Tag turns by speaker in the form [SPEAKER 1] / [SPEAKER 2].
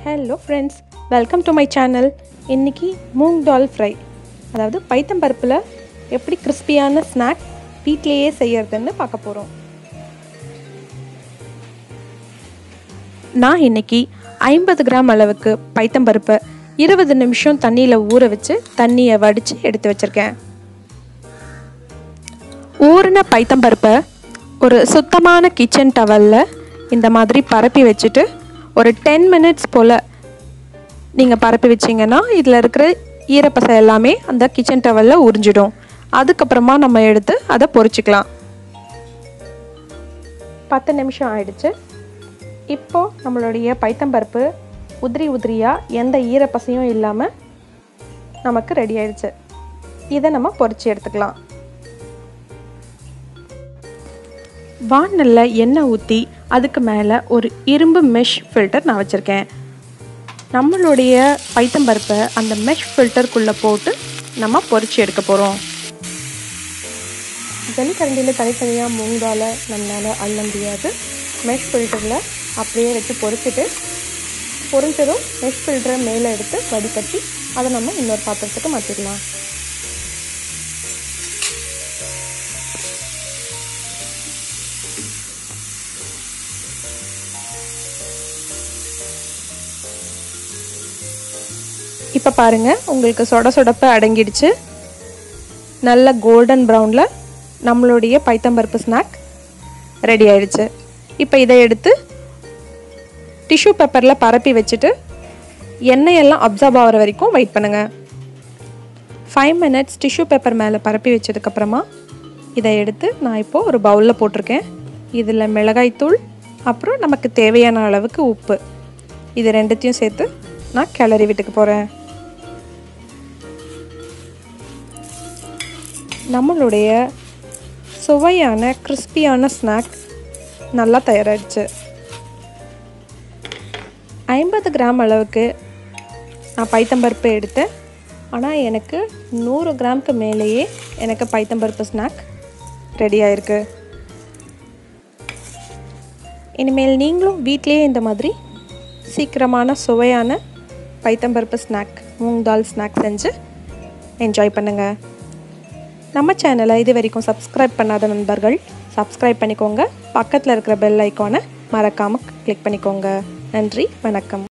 [SPEAKER 1] hello friends welcome to my channel இன்றைக்கி மூங் டால் fry அதாவது பைத்தம்பருப்பில் எப்படி கிறிஸ்பியான ஸ்நாக் வீட்டிலேயே செய்யறதுன்னு பார்க்க போகிறோம் நான் இன்னைக்கு ஐம்பது கிராம் அளவுக்கு பைத்தம்பருப்பை இருபது நிமிஷம் தண்ணியில் ஊற வச்சு தண்ணியை வடித்து எடுத்து வச்சுருக்கேன் ஊறின பைத்தம்பருப்பை ஒரு சுத்தமான கிச்சன் டவலில் இந்த மாதிரி பரப்பி வச்சுட்டு ஒரு டென் மினிட்ஸ் போல் நீங்கள் பரப்பி வச்சிங்கன்னா இதில் இருக்கிற ஈரப்பசை எல்லாமே அந்த கிச்சன் டவலில் உறிஞ்சிடும் அதுக்கப்புறமா நம்ம எடுத்து அதை பொரிச்சிக்கலாம் பத்து நிமிஷம் ஆயிடுச்சு இப்போது நம்மளுடைய பைத்தம்பருப்பு உதிரி உதிரியாக எந்த ஈரப்பசையும் இல்லாமல் நமக்கு ரெடி ஆயிடுச்சு இதை நம்ம பொரிச்சு எடுத்துக்கலாம் வானலில் எண்ணெய் ஊற்றி அதுக்கு மேலே ஒரு இரும்பு மெஷ் ஃபில்டர் நான் வச்சுருக்கேன் நம்மளுடைய பைத்தம்பருப்பை அந்த மெஷ் ஃபில்டருக்குள்ளே போட்டு நம்ம பொரிச்சு எடுக்க போகிறோம் ஜல்லிக்கரண்டியில் தனித்தனியாக மூங்கால் நம்மளால் அள்ள முடியாது மெஷ் ஃபில்டரில் அப்படியே வச்சு பொரிச்சிட்டு பொரிஞ்சதும் மெஷ் ஃபில்டரை மேலே எடுத்து வடிகட்டி அதை நம்ம இன்னொரு பாத்திரத்துக்கு மாற்றிடலாம் இப்போ பாருங்கள் உங்களுக்கு சொட சொடப்பை அடங்கிடுச்சு நல்ல கோல்டன் ப்ரௌனில் நம்மளுடைய பைத்தம்பருப்பு ஸ்நாக் ரெடி ஆயிடுச்சு இப்போ இதை எடுத்து டிஷ்யூ பேப்பரில் பரப்பி வச்சுட்டு எண்ணெயெல்லாம் அப்சர்வ் ஆகிற வரைக்கும் வெயிட் பண்ணுங்கள் ஃபைவ் மினிட்ஸ் டிஷ்யூ பேப்பர் மேலே பரப்பி வச்சதுக்கப்புறமா இதை எடுத்து நான் இப்போது ஒரு பவுலில் போட்டிருக்கேன் இதில் மிளகாய்த்தூள் அப்புறம் நமக்கு தேவையான அளவுக்கு உப்பு இது ரெண்டுத்தையும் சேர்த்து நான் கிளறி விட்டுக்கு போகிறேன் நம்மளுடைய சுவையான கிறிஸ்பியான ஸ்நாக் நல்லா தயாராகிடுச்சு ஐம்பது கிராம் அளவுக்கு நான் பைத்தம்பருப்பு எடுத்தேன் ஆனால் எனக்கு நூறு கிராமுக்கு மேலேயே எனக்கு பைத்தம்பருப்பு ஸ்நாக் ரெடி ஆயிருக்கு இனிமேல் நீங்களும் வீட்லேயே இந்த மாதிரி சீக்கிரமான சுவையான பைத்தம்பருப்பு ஸ்நாக் மூங் தால் ஸ்நாக் செஞ்சு என்ஜாய் பண்ணுங்கள் நம்ம சேனலை இது வரைக்கும் சப்ஸ்கிரைப் பண்ணாத நண்பர்கள் சப்ஸ்கிரைப் பண்ணிக்கோங்க பக்கத்தில் இருக்கிற பெல் ஐக்கானை மறக்காமல் கிளிக் பண்ணிக்கோங்க நன்றி வணக்கம்